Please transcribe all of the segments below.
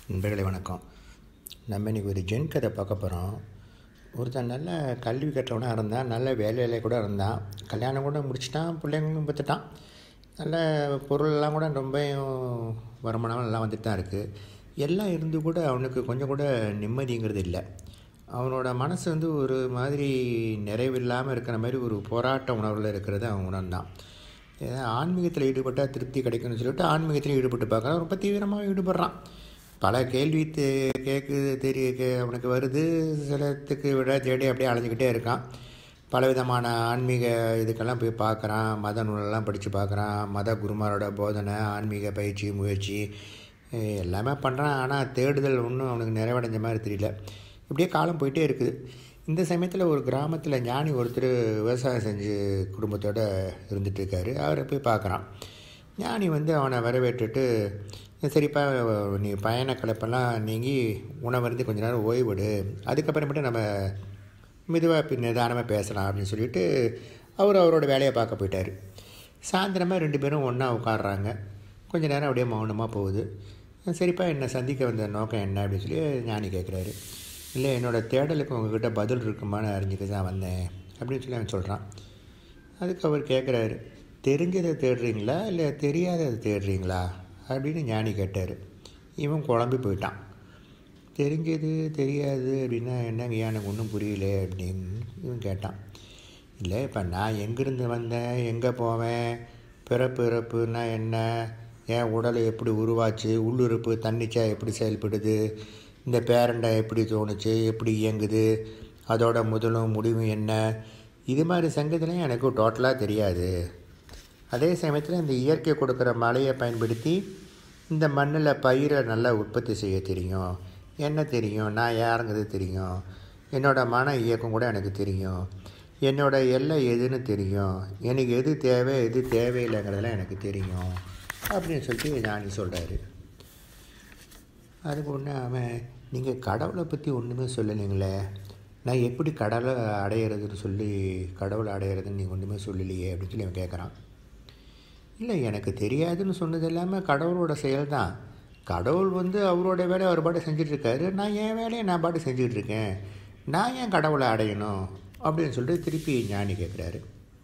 நண்பர்களே வணக்கம் நம்ம இன்றைக்கி ஒரு ஜென் கதை பார்க்க போகிறோம் ஒருத்தன் நல்ல கல்வி கற்றவனாக இருந்தான் நல்ல வேலையில கூட இருந்தான் கல்யாணம் கூட முடிச்சிட்டான் பிள்ளைங்களும் பெற்றுட்டான் நல்ல பொருளெல்லாம் கூட ரொம்ப வருமானம் எல்லாம் வந்துட்டு தான் இருக்குது எல்லாம் இருந்து கூட அவனுக்கு கொஞ்சம் கூட நிம்மதிங்கிறது இல்லை அவனோட மனசு வந்து ஒரு மாதிரி நிறைவில்லாமல் இருக்கிற மாதிரி ஒரு போராட்ட உணர்வில் இருக்கிறத அவன் உணர்ந்தான் ஏன்னா ஆன்மீகத்தில் ஈடுபட்டால் திருப்தி கிடைக்கும்னு சொல்லிட்டு ஆன்மீகத்தில் ஈடுபட்டு பார்க்குறான் ரொம்ப தீவிரமாக ஈடுபடுறான் பல கேள்வி தே கேட்கு தெரிய கே அவனுக்கு வருது சிலத்துக்கு விட தேடி அப்படியே அலைஞ்சிக்கிட்டே இருக்கான் பலவிதமான ஆன்மீக இதுக்கெல்லாம் போய் பார்க்குறான் மத நூலெல்லாம் படித்து பார்க்குறான் மத குருமாரோட போதனை ஆன்மீக பயிற்சி முயற்சி எல்லாமே பண்ணுறான் ஆனால் தேடுதல் ஒன்றும் அவனுக்கு நிறைவடைஞ்ச மாதிரி தெரியல இப்படியே காலம் போயிட்டே இருக்குது இந்த சமயத்தில் ஒரு கிராமத்தில் ஞானி ஒருத்தர் விவசாயம் செஞ்சு குடும்பத்தோடு இருந்துட்டு இருக்காரு அவரை போய் பார்க்குறான் ஞானி வந்து அவனை வரவேற்றுட்டு சரிப்பா நீ பயண கலப்பெல்லாம் நீங்கி உணவருந்து கொஞ்ச நேரம் ஓய்விடு அதுக்கப்புறமேட்டு நம்ம மெதுவாக பின் நிதானமாக பேசலாம் அப்படின்னு சொல்லிட்டு அவர் அவரோட வேலையை பார்க்க போயிட்டார் சாயந்தரமாக ரெண்டு பேரும் ஒன்றா உட்காடுறாங்க கொஞ்ச நேரம் அப்படியே மௌனமாக போகுது சரிப்பா என்னை சந்திக்க வந்த நோக்கம் என்ன அப்படின்னு சொல்லி ஞானி கேட்குறாரு இல்லை என்னோடய தேடலுக்கு உங்ககிட்ட பதில் இருக்குமான்னு அறிஞ்சிக்க தான் வந்தேன் அப்படின்னு சொல்லி அவன் சொல்கிறான் அதுக்கு அவர் கேட்குறாரு தெரிஞ்சதை தேடுறீங்களா இல்லை தெரியாததை தேடுறீங்களா அப்படின்னு ஞானி கேட்டார் இவன் குழம்பி போயிட்டான் தெரிஞ்சது தெரியாது அப்படின்னா என்னங்க எனக்கு ஒன்றும் புரியல அப்படின்னு இவன் கேட்டான் இல்லை இப்போ நான் எங்கேருந்து வந்தேன் எங்கே போவேன் பிறப்பு இறப்புனா என்ன என் உடல் எப்படி உருவாச்சு உள்ளுறுப்பு தன்னிச்சா எப்படி செயல்படுது இந்த பேரண்டை எப்படி தோணுச்சு எப்படி இயங்குது அதோட முதலும் முடிவும் என்ன இது மாதிரி சங்கத்திலையும் எனக்கு டோட்டலாக தெரியாது அதே சமயத்தில் இந்த இயற்கை கொடுக்குற மழையை பயன்படுத்தி இந்த மண்ணில் பயிரை நல்லா உற்பத்தி செய்ய தெரியும் என்ன தெரியும் நான் யாருங்கிறது தெரியும் என்னோடய மன இயக்கம் கூட எனக்கு தெரியும் என்னோடய எல்லை எதுன்னு தெரியும் எனக்கு எது தேவை எது தேவையில்லைங்கிறதெல்லாம் எனக்கு தெரியும் அப்படின்னு சொல்லிட்டு ஞானி சொல்கிறாரு அதுக்கு ஒன்று அவன் நீங்கள் கடவுளை பற்றி ஒன்றுமே சொல்லலைங்களே நான் எப்படி கடவுளை அடையிறதுன்னு சொல்லி கடவுளை அடையிறதுன்னு நீங்கள் ஒன்றுமே சொல்லலையே அப்படின்னு சொல்லி அவன் கேட்குறான் இல்லை எனக்கு தெரியாதுன்னு சொன்னது எல்லாமே கடவுளோட செயல் தான் கடவுள் வந்து அவரோட வேலையை அவர் பாட்டு செஞ்சிட்ருக்காரு நான் என் வேலையை நான் பாட்டு செஞ்சுக்கிட்டு இருக்கேன் நான் ஏன் கடவுளை அடையணும் அப்படின்னு சொல்லிட்டு திருப்பி ஞானி கேட்குறாரு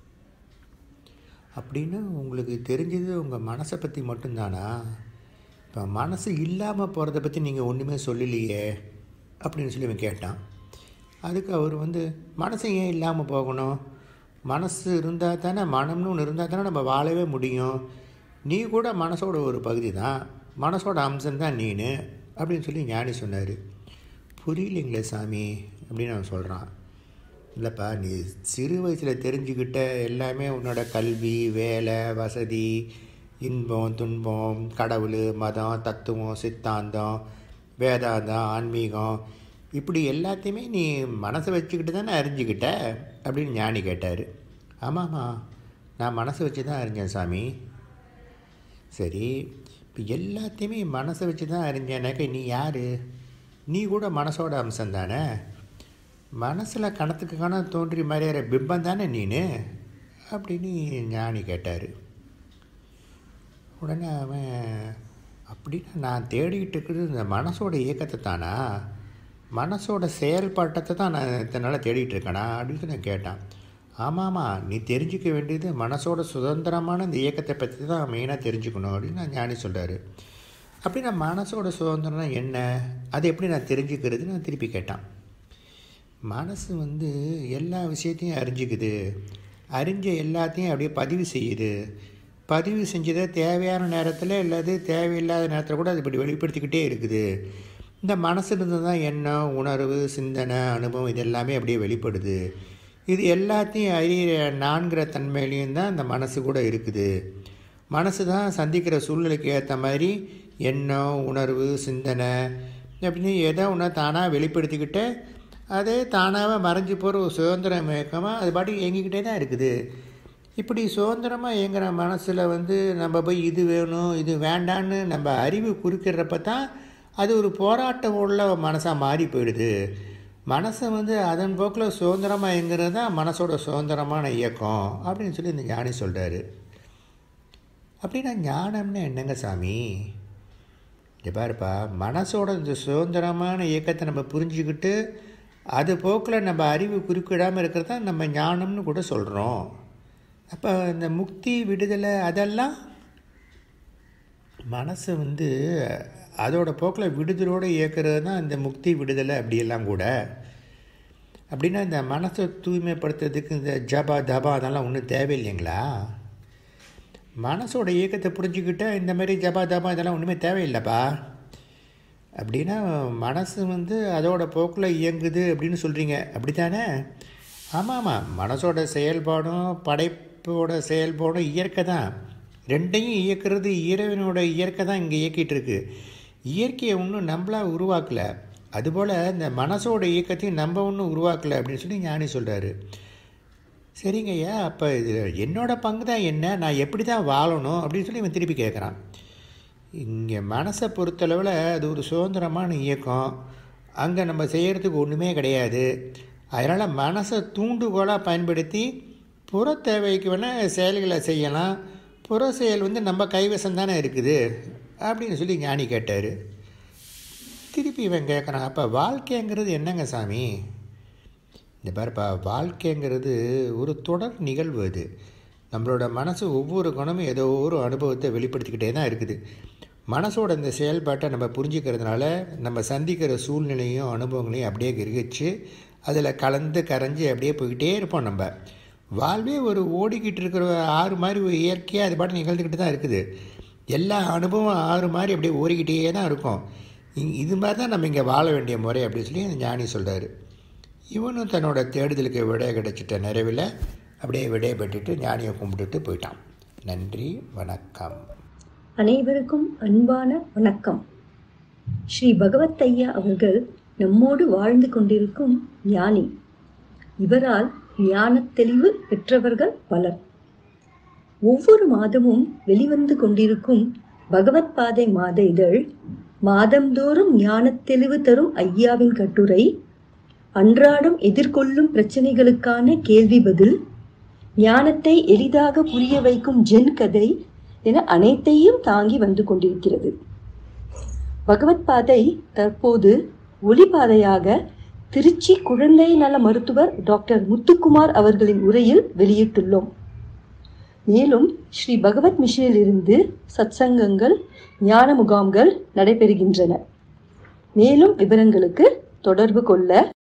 அப்படின்னு உங்களுக்கு தெரிஞ்சது உங்கள் மனசை பற்றி மட்டும்தானா இப்போ மனசு இல்லாமல் போகிறத பற்றி நீங்கள் ஒன்றுமே சொல்லலையே அப்படின்னு சொல்லி அவன் கேட்டான் அதுக்கு அவர் வந்து மனசு ஏன் இல்லாமல் போகணும் மனசு இருந்தால் தானே மனம்னு ஒன்று இருந்தால் தானே நம்ம வாழவே முடியும் நீ கூட மனசோட ஒரு பகுதி தான் மனசோட அம்சம் தான் நீனு அப்படின்னு சொல்லி ஞானி சொன்னார் புரியலைங்களே சாமி அப்படின்னு அவன் சொல்கிறான் இல்லைப்பா நீ சிறு வயசில் தெரிஞ்சுக்கிட்ட எல்லாமே உன்னோட கல்வி வேலை வசதி இன்பம் துன்பம் கடவுள் மதம் தத்துவம் சித்தாந்தம் வேதாந்தம் ஆன்மீகம் இப்படி எல்லாத்தையுமே நீ மனசை வச்சுக்கிட்டு தானே அறிஞ்சிக்கிட்ட அப்படின்னு ஞானி கேட்டார் ஆமாம்மா நான் மனசை வச்சு தான் அறிஞ்சேன் சாமி சரி இப்போ எல்லாத்தையுமே மனசை வச்சு தான் அறிஞ்சேனாக்க நீ யார் நீ கூட மனசோட அம்சம் தானே மனசில் கணத்துக்கு கணம் தோன்றி மறையிற பிம்பம் தானே நீனு அப்படின்னு ஞானி கேட்டார் உடனே அவன் அப்படின்னா நான் தேடிக்கிட்டு இருக்கிறது இந்த மனசோட இயக்கத்தை தானா மனசோட செயல்பாட்டத்தை தான் நான் இத்தனை நாளாக தேடிட்டு இருக்கேனா அப்படின்னு சொல்லி கேட்டான் ஆமாம்மா நீ தெரிஞ்சிக்க வேண்டியது மனசோட சுதந்திரமான இந்த இயக்கத்தை பற்றி தான் மெயினாக தெரிஞ்சுக்கணும் அப்படின்னு நான் ஞானி சொல்கிறாரு அப்படி நான் மனசோட சுதந்திரம்னா என்ன அதை எப்படி நான் தெரிஞ்சுக்கிறது நான் திருப்பி கேட்டான் மனசு வந்து எல்லா விஷயத்தையும் அறிஞ்சிக்குது அறிஞ்ச எல்லாத்தையும் அப்படியே பதிவு செய்யுது பதிவு செஞ்சதை தேவையான நேரத்தில் இல்லாது தேவையில்லாத நேரத்தில் கூட அது இப்படி வெளிப்படுத்திக்கிட்டே இருக்குது இந்த மனசுலேருந்து தான் எண்ணம் உணர்வு சிந்தனை அனுபவம் இது எல்லாமே அப்படியே வெளிப்படுது இது எல்லாத்தையும் அறிகிற நான்கிற தன்மையிலையும் தான் இந்த மனசு கூட இருக்குது மனசு தான் சந்திக்கிற சூழ்நிலைக்கு ஏற்ற மாதிரி எண்ணம் உணர்வு சிந்தனை அப்படின்னு எதோ ஒன்று தானாக வெளிப்படுத்திக்கிட்டு அதே தானாக மறைஞ்சு போகிற ஒரு சுதந்திர இயக்கமாக அது பாட்டுக்கு இயங்கிக்கிட்டே தான் இருக்குது இப்படி சுதந்திரமாக இயங்குகிற மனசில் வந்து நம்ம போய் இது வேணும் இது வேண்டான்னு நம்ம அறிவு குறிக்கிறப்ப தான் அது ஒரு போராட்டம் உள்ள மனசாக மாறி போயிடுது மனசை வந்து அதன் போக்கில் சுதந்திரமாக இயங்குறது தான் மனசோட சுதந்திரமான இயக்கம் அப்படின்னு சொல்லி இந்த ஞானி சொல்கிறாரு அப்படின்னா ஞானம்னா என்னங்க சாமி இது பாருப்பா மனசோட இந்த சுதந்திரமான இயக்கத்தை நம்ம புரிஞ்சுக்கிட்டு அது போக்கில் நம்ம அறிவு குறுக்கிடாமல் இருக்கிறது தான் நம்ம ஞானம்னு கூட சொல்கிறோம் அப்போ இந்த முக்தி விடுதலை அதெல்லாம் மனசை வந்து அதோட போக்கில் விடுதலோடு இயக்கிறது தான் இந்த முக்தி விடுதலை அப்படியெல்லாம் கூட அப்படின்னா இந்த மனசை தூய்மைப்படுத்துறதுக்கு இந்த ஜபா தபா அதெல்லாம் ஒன்றும் தேவையில்லைங்களா மனசோட இயக்கத்தை புரிஞ்சுக்கிட்டா இந்த மாதிரி ஜபா தபா இதெல்லாம் ஒன்றுமே தேவையில்லைப்பா அப்படின்னா மனசு வந்து அதோட போக்கில் இயங்குது அப்படின்னு சொல்கிறீங்க அப்படி தானே ஆமாம் ஆமாம் மனசோட செயல்பாடும் படைப்போட செயல்பாடும் இயற்கை தான் ரெண்டையும் இயக்கிறது இறைவனோட இயற்கை தான் இங்கே இயக்கிட்டு இருக்கு இயற்கையை ஒன்றும் நம்மளாக உருவாக்கலை அதுபோல் இந்த மனசோட இயக்கத்தையும் நம்ம ஒன்றும் உருவாக்கலை அப்படின்னு சொல்லி ஞானி சொல்கிறாரு சரிங்க ஐயா அப்போ இது என்னோட பங்கு தான் என்ன நான் எப்படி தான் வாழணும் அப்படின்னு சொல்லி இவன் திருப்பி கேட்குறான் இங்கே மனசை பொறுத்தளவில் அது ஒரு சுதந்திரமான இயக்கம் அங்கே நம்ம செய்கிறதுக்கு ஒன்றுமே கிடையாது அதனால் மனசை தூண்டுகோலாக பயன்படுத்தி புற தேவைக்கு வேணால் செயல்களை செய்யலாம் புற செயல் வந்து நம்ம கைவசம் தானே இருக்குது அப்படின்னு சொல்லி ஞானி கேட்டார் திருப்பி இவன் கேட்குறான் அப்போ வாழ்க்கைங்கிறது என்னங்க சாமி இந்த பாருப்பா வாழ்க்கைங்கிறது ஒரு தொடர் நிகழ்வு அது நம்மளோட மனசு ஒவ்வொரு குணமும் ஏதோ ஒரு அனுபவத்தை வெளிப்படுத்திக்கிட்டே தான் இருக்குது மனசோட இந்த செயல்பாட்டை நம்ம புரிஞ்சுக்கிறதுனால நம்ம சந்திக்கிற சூழ்நிலையும் அனுபவங்களையும் அப்படியே கிரகிச்சு அதில் கலந்து கரைஞ்சி அப்படியே போய்கிட்டே இருப்போம் நம்ம வாழ்வே ஒரு ஓடிக்கிட்டு இருக்கிற ஆறு மாதிரி ஒரு இயற்கையாக அது பாட்டு நிகழ்ந்துக்கிட்டு தான் இருக்குது எல்லா அனுபவம் ஆறு மாதிரி அப்படியே ஓடிக்கிட்டே தான் இருக்கும் இது மாதிரி தான் நம்ம இங்கே வாழ வேண்டிய முறை அப்படின்னு சொல்லி அந்த ஞானி சொல்கிறாரு இவனும் தன்னோட தேடுதலுக்கு விடை கிடைச்சிட்ட நிறைவில் அப்படியே விடைய பெற்றுட்டு ஞானியை கும்பிட்டுட்டு போயிட்டான் நன்றி வணக்கம் அனைவருக்கும் அன்பான வணக்கம் ஸ்ரீ பகவத் ஐயா அவர்கள் நம்மோடு வாழ்ந்து கொண்டிருக்கும் ஞானி இவரால் ஞானத் தெளிவு பெற்றவர்கள் பலர் ஒவ்வொரு மாதமும் வெளிவந்து கொண்டிருக்கும் பகவத் பாதை மாத இதழ் மாதந்தோறும் ஞானத் தெளிவு தரும் ஐயாவின் கட்டுரை அன்றாடம் எதிர்கொள்ளும் பிரச்சனைகளுக்கான கேள்வி பதில் ஞானத்தை எளிதாக புரிய வைக்கும் ஜென் கதை என அனைத்தையும் தாங்கி வந்து கொண்டிருக்கிறது பகவத் பாதை தற்போது ஒளிபாதையாக திருச்சி குழந்தை நல மருத்துவர் டாக்டர் முத்துக்குமார் அவர்களின் உரையில் வெளியிட்டுள்ளோம் மேலும் ஸ்ரீ பகவத் மிஷனில் இருந்து சத்சங்கங்கள் ஞான முகாம்கள் நடைபெறுகின்றன மேலும் விவரங்களுக்கு தொடர்பு கொள்ள